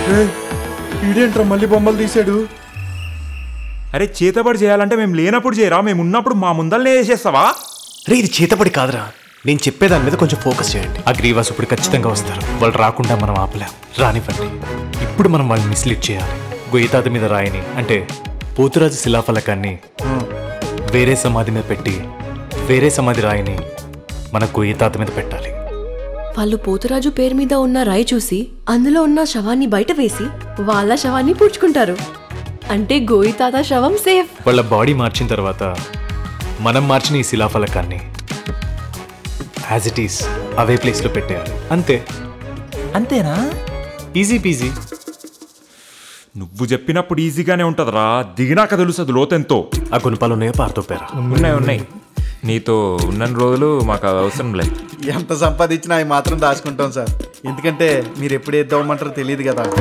ఈడేంట్రా మళ్ళీ బొమ్మలు తీసాడు అరే చేతబడి చేయాలంటే మేము లేనప్పుడు చేయరా మేము ఉన్నప్పుడు మా ముందల్నే చేసేస్తావా రే ఇది చేతపడి కాదురా నేను చెప్పేదాని మీద కొంచెం ఫోకస్ చేయండి ఆ గ్రీవాస్ ఇప్పుడు ఖచ్చితంగా వస్తారు వాళ్ళు రాకుండా మనం ఆపలేం రానివ్వండి ఇప్పుడు మనం వాళ్ళని మిస్లీడ్ చేయాలి గొయ్యతాత మీద రాయిని అంటే పోతురాజు శిలాఫలకాన్ని వేరే సమాధి మీద పెట్టి వేరే సమాధి రాయిని మన గొయ్యతాత మీద పెట్టాలి వాళ్ళు పోతురాజు పేరు మీద ఉన్న రాయి చూసి అందులో ఉన్న శవాన్ని బయట వేసి వాళ్ళ శవాన్ని పూడ్చుకుంటారు అంటే గోయి తాత శవం సేఫ్ వాళ్ళ బాడీ మార్చిన తర్వాత మనం మార్చిన ఈ శిలాఫలకాన్ని యాజ్ ఇట్ ఈస్ అవే ప్లేస్లో పెట్టేయాలి అంతే అంతేనా ఈజీ పీజీ నువ్వు చెప్పినప్పుడు ఈజీగానే ఉంటదిరా దిగినాక తెలుస్తుంది లోతెంతో ఆ గుణపాలు ఉన్నాయో పారతోపారా ఉన్నాయి ఉన్నాయి నీతో ఉన్న రోజులు మాకు అది అవసరం లేదు ఎంత సంపాదించినా అవి మాత్రం దాచుకుంటాం సార్ ఎందుకంటే మీరు ఎప్పుడు ఏద్దామంటారో తెలియదు కదా